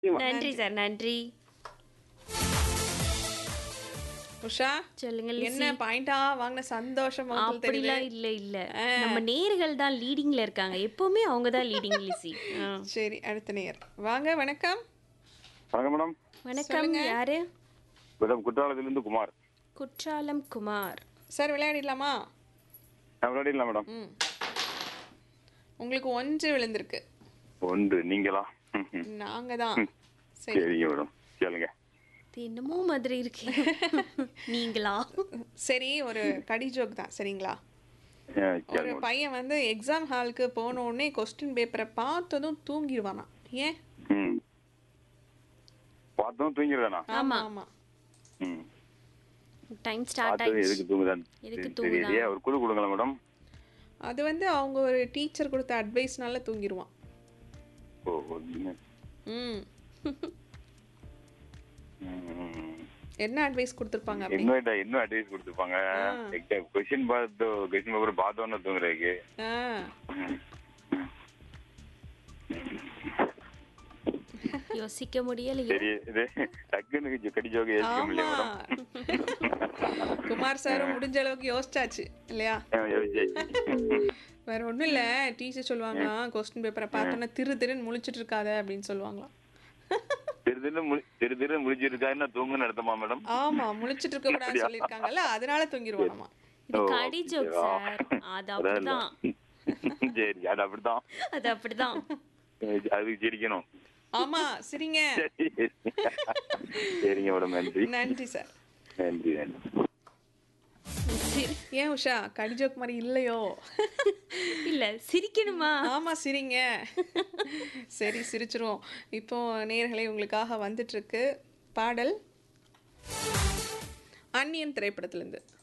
நன்றி சார் நன்றி உஷா சொல்லுங்க என்ன லிசி. பாயிண்டா வாங்கின சந்தோஷம் முகத்துல தெரியுது அப்படிலாம் இல்ல இல்ல நம்ம நேர்கள் தான் லீடிங்ல இருக்காங்க எப்பவுமே அவங்க தான் லீடிங் லிசி ஆ. சரி அடுத்த நேர் வாங்க வணக்கம் வணக்கம் மேடம் வணக்கம் யாரு மேடம் குற்றாலத்திலிருந்து குமார் குற்றாலம் குமார் சார் விளையாடிடலாமா நான் விளையாடிடலாம் மேடம் ம் உங்களுக்கு ஒன்று விழுந்திருக்கு ஒன்று நீங்களா ம், நாங்க தான் சரி சரிங்க மேடம் கேளுங்க இது என்னமோ மாதிரி இருக்கு நீங்களா சரி ஒரு கடி ஜோக் தான் சரிங்களா ஆ, ஒரு கேளுங்க மேடம். பையன் வந்து எக்ஸாம் ஹாலுக்கு போன உடனே கொஸ்டின் பேப்பரை பார்த்ததும் தூங்கிடுவானா ஏன் ம் பார்த்தோம் தூங்கிடுவேனா ஆமா ஆமா ம் டைம் ஸ்டார்ட் பார்த்தது ஆயிடுச்சு எதுக்கு தூங்குதான் எதுக்கு தெரியலையே ஒரு குழு கொடுங்களா மேடம் அது வந்து அவங்க ஒரு டீச்சர் கொடுத்த அட்வைஸ்னால தூங்கிடுவான் ஓ ஒன்று. ம் ம். என்ன அட்வைஸ் கொடுத்துருப்பாங்க அப்படி இன்னும் இத- இன்னும் அட்வைஸ் கொடுத்துருப்பாங்க எக்ஸாம் கொஸ்டின் பார்த்து கொஸ்டின் பேப்பர் பார்த்தோன்னு தூங்குறதுக்கு ஆ யோசிக்க முடியலையே சரி இது டக்குன்னு ஜோ- கடி ஜோக்கு யோசிக்க ஆமா முடியல மேடம் குமார் சாரும் முடிஞ்ச அளவுக்கு யோசிச்சாச்சு இல்லையா ஆ, யோசிச்சாச்சு. வேற ஒண்ணும் இல்ல டீச்சர் சொல்லுவாங்க கொஸ்டின் பேப்பரை பார்த்தோன்னா திரு திருன்னு முழிச்சிட்டு இருக்காத அப்படின்னு சொல்லுவாங்களாம் திரு திரு முழி- திரு திரு முடிச்சிருக்காருன்னா தூங்குன்னு அர்த்தமா மேடம் ஆமா முழிச்சிட்டு இருக்க கூடாதுன்னு சொல்லியிருக்காங்கல்ல அதனால தூங்கிடுவானாமா இது ஓ, கடி ஜோக் ஓகேவா? சார் அது அதான் அப்படிதான் சரி அது அப்படிதான் அது அப்படிதான் அதுக்கு சிரிக்கணும் ஆமா சரிங்க சரி. சரிங்க மேடம் நன்றி நன்றி சார் நன்றி நன்றி சரி. ஏன் உஷா கடி ஜோக் மாதிரி இல்லையோ இல்ல சிரிக்கணுமா ஆமா சிரிங்க சரி சிரிச்சிருவோம் இப்போ நேர்களே உங்களுக்காக வந்துட்டு இருக்கு பாடல் அந்நியன் திரைப்படத்திலிருந்து